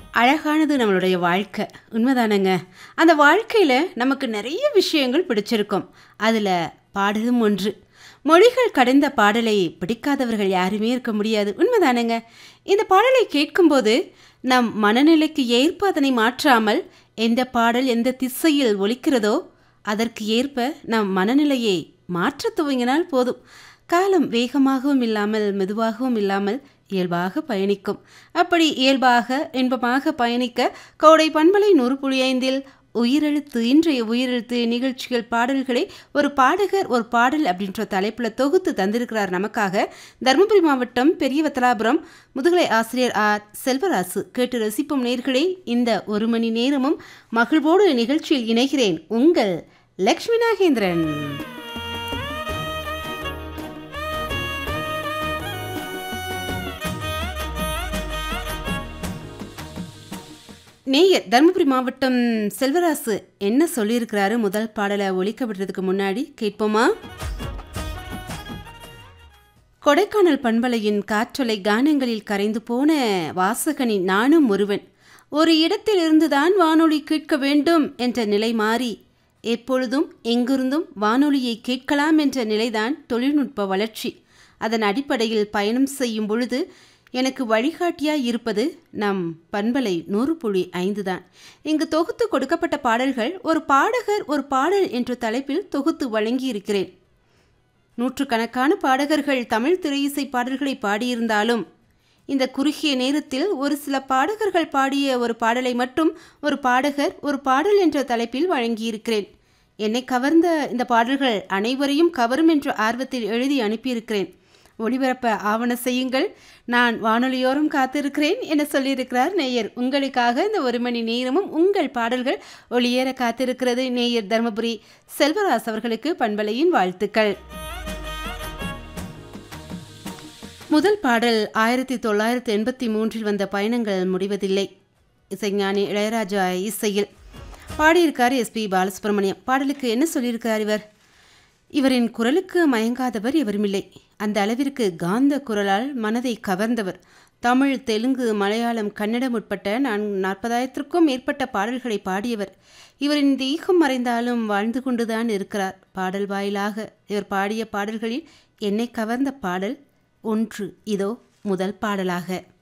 அழகானது நம்மளுடைய வாழ்க்கை உண்மைதானங்க அந்த வாழ்க்கையில் நமக்கு நிறைய விஷயங்கள் பிடிச்சிருக்கும் அதில் பாடலும் ஒன்று மொழிகள் கடந்த பாடலை பிடிக்காதவர்கள் யாருமே இருக்க முடியாது உண்மைதானங்க இந்த பாடலை கேட்கும்போது நம் மனநிலைக்கு ஏற்ப அதனை மாற்றாமல் எந்த பாடல் எந்த திசையில் ஒலிக்கிறதோ அதற்கு ஏற்ப நம் மனநிலையை மாற்றத் துவங்கினால் போதும் காலம் வேகமாகவும் இல்லாமல் மெதுவாகவும் இல்லாமல் இயல்பாக பயணிக்கும் அப்படி இயல்பாக இன்பமாக பயணிக்க கோடை பண்பலை நூறு புள்ளி ஐந்தில் உயிரெழுத்து இன்றைய உயிரெழுத்து நிகழ்ச்சிகள் பாடல்களை ஒரு பாடகர் ஒரு பாடல் அப்படின்ற தலைப்பில் தொகுத்து தந்திருக்கிறார் நமக்காக தருமபுரி மாவட்டம் பெரியவத்தலாபுரம் முதுகலை ஆசிரியர் ஆர் செல்வராசு கேட்டு ரசிப்போம் நேர்களே இந்த ஒரு மணி நேரமும் மகிழ்வோடு நிகழ்ச்சியில் இணைகிறேன் உங்கள் லக்ஷ்மி நாகேந்திரன் நேயர் தருமபுரி மாவட்டம் செல்வராசு என்ன சொல்லியிருக்கிறாரு முதல் பாடலை ஒழிக்க விடுறதுக்கு முன்னாடி கேட்போமா கொடைக்கானல் பண்பலையின் காற்றலை கானங்களில் கரைந்து போன வாசகனின் நானும் ஒருவன் ஒரு இடத்திலிருந்துதான் வானொலி கேட்க வேண்டும் என்ற நிலை மாறி எப்பொழுதும் எங்கிருந்தும் வானொலியை கேட்கலாம் என்ற நிலைதான் தொழில்நுட்ப வளர்ச்சி அதன் அடிப்படையில் பயணம் செய்யும் பொழுது எனக்கு வழிகாட்டியாய் இருப்பது நம் பண்பலை நூறு புள்ளி ஐந்து தான் இங்கு தொகுத்து கொடுக்கப்பட்ட பாடல்கள் ஒரு பாடகர் ஒரு பாடல் என்ற தலைப்பில் தொகுத்து வழங்கியிருக்கிறேன் நூற்றுக்கணக்கான பாடகர்கள் தமிழ் திரையிசை பாடல்களை பாடியிருந்தாலும் இந்த குறுகிய நேரத்தில் ஒரு சில பாடகர்கள் பாடிய ஒரு பாடலை மட்டும் ஒரு பாடகர் ஒரு பாடல் என்ற தலைப்பில் வழங்கியிருக்கிறேன் என்னை கவர்ந்த இந்த பாடல்கள் அனைவரையும் கவரும் என்ற ஆர்வத்தில் எழுதி அனுப்பியிருக்கிறேன் ஒளிபரப்ப ஆவண செய்யுங்கள் நான் வானொலியோரம் காத்திருக்கிறேன் என சொல்லியிருக்கிறார் நேயர் உங்களுக்காக இந்த ஒரு மணி நேரமும் உங்கள் பாடல்கள் ஒளியேற காத்திருக்கிறது நேயர் தருமபுரி செல்வராஸ் அவர்களுக்கு பண்பலையின் வாழ்த்துக்கள் முதல் பாடல் ஆயிரத்தி தொள்ளாயிரத்தி எண்பத்தி மூன்றில் வந்த பயணங்கள் முடிவதில்லை இசைஞானி இளையராஜா இசையில் பாடியிருக்கார் எஸ்பி பாலசுப்ரமணியம் பாடலுக்கு என்ன சொல்லியிருக்கார் இவர் இவரின் குரலுக்கு மயங்காதவர் எவருமில்லை அந்த அளவிற்கு காந்த குரலால் மனதை கவர்ந்தவர் தமிழ் தெலுங்கு மலையாளம் கன்னடம் உட்பட்ட நான் நாற்பதாயிரத்திற்கும் மேற்பட்ட பாடல்களை பாடியவர் இவரின் தெய்கம் மறைந்தாலும் வாழ்ந்து கொண்டுதான் இருக்கிறார் பாடல் வாயிலாக இவர் பாடிய பாடல்களில் என்னை கவர்ந்த பாடல் ஒன்று இதோ முதல் பாடலாக